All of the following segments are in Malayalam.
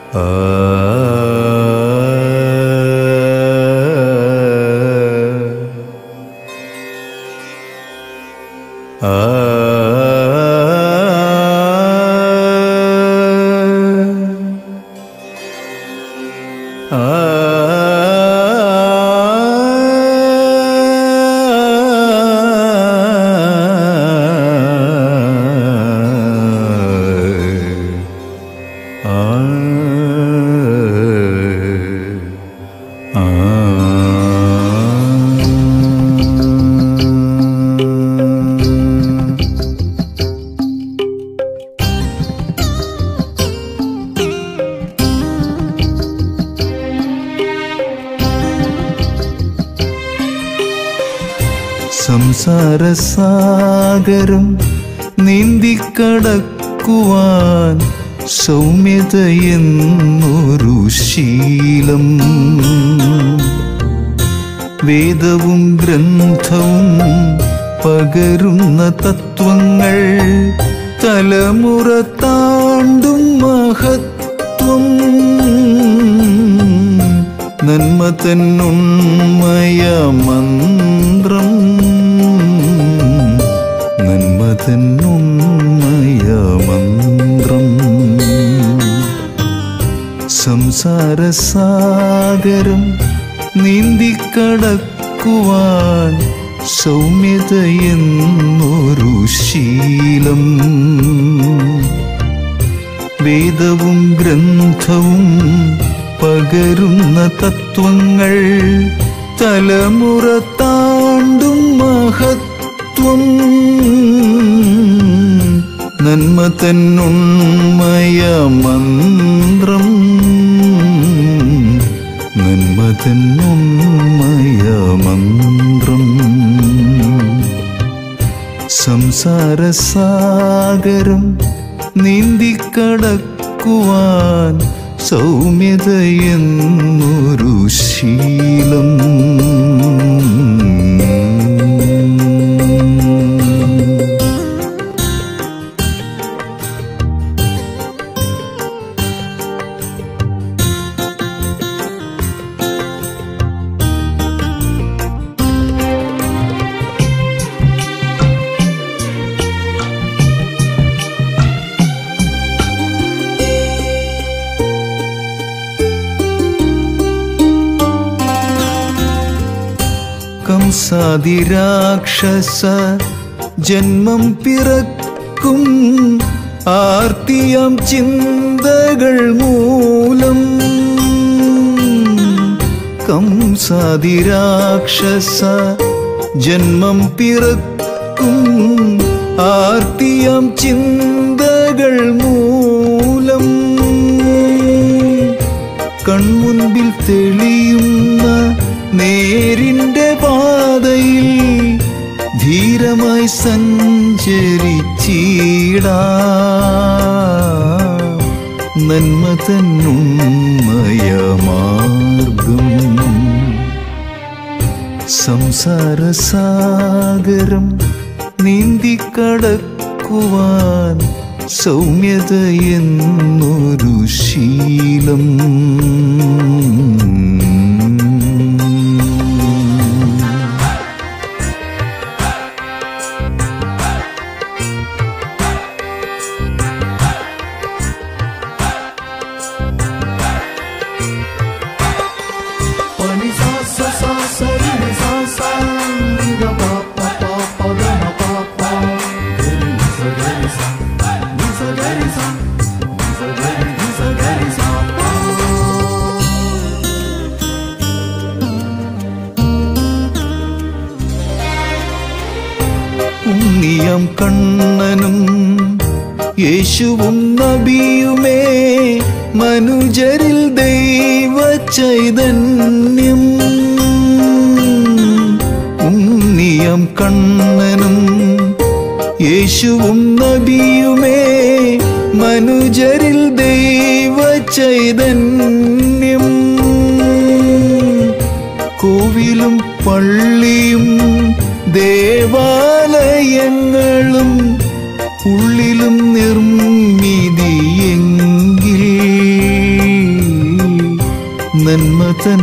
സംസാരസാഗരം നീന്തിക്കടക്കുവാൻ സൗമ്യതയെന്നൊരു ശീലം വേദവും ഗ്രന്ഥവും പകരുന്ന തത്വങ്ങൾ തലമുറ താണ്ടും മഹത്വം നന്മ തന്നുണ്മയ മന്ത്രം നന്മ തന്നുണ്മയ മന്ത്രം സംസാരസാഗരം നീന്തിക്കടക്കുവാൻ സൗമ്യതയെന്നൊരു ശീലം വേദവും ഗ്രന്ഥവും പകരുന്ന തത്വങ്ങൾ തലമുറ താണ്ടും മഹത്വം നന്മ തന്നുണ്മയ മന്ത്രം നന്മ തന്നുണ്മയ മന്ത്രം സംസാരസാഗരം നീന്തിക്കടക്കുവാൻ സൗമ്യതയെന്നൊരു ശീലം കംസാതിരാക്ഷസ ജന്മം പിറക്കും ആർത്തിയാം ചിന്തകൾ മൂലം കംസാതിരാക്ഷസ ജന്മം പിറക്കും ആർത്തിയാം ചിന്തകൾ മൂലം കൺമുൻപിൽ തെളിയുന്ന നേരിന്റെ പാതയിൽ ധീരമായി സഞ്ചരിച്ചീടാ നന്മ തന്നുമയ മാർഗം സംസാരസാഗരം നീന്തിക്കടക്കുവാൻ സൗമ്യതയെന്നൊരു ശീലം Pani sa sa sa sa ri ri sa sa ri ga pa pa pa pa ga ma pa pa ga ri ni sa ga ri sa ni sa ga ri sa ni sa ga ri ni sa ga ri sa pa ഉണ്ണിയം കണ്ണനും യേശുവും നബിയുമേ മനുജരിൽ ദൈവ ചൈതന്യം ഉണ്ണിയം കണ്ണനും യേശുവും നബിയുമേ മനുജരിൽ ദൈവ ചൈതന്യം കോവിലും പള്ളിയും ദേവാലയങ്ങളും ഉള്ളിലും നിർമ്മിതിയെങ്കിൽ നന്മ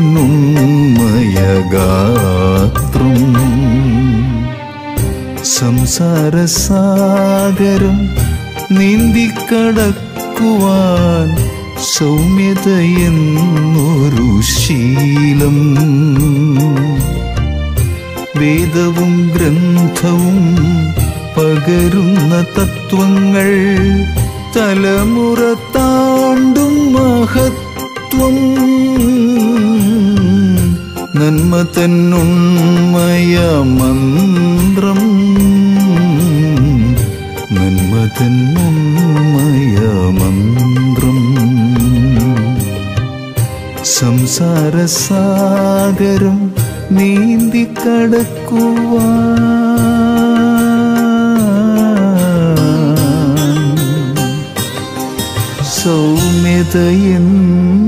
തന്നുണ്മയഗാത്രം സംസാരസാഗരം നീന്തിക്കടക്കുവാൻ സൗമ്യതയെന്നൊരു ശീലം വേദവും ഗ്രന്ഥവും പകരുന്ന തത്വങ്ങൾ തലമുറ താണ്ടും മഹത്വം നന്മ തന്നുണ്മയ മന്ത്രം നന്മ തന്നുണ്മയ മന്ത്രം സംസാരസാഗരം നീന്തിക്കടക്കുവാൻ സൗമ്യതയെന്നൊരു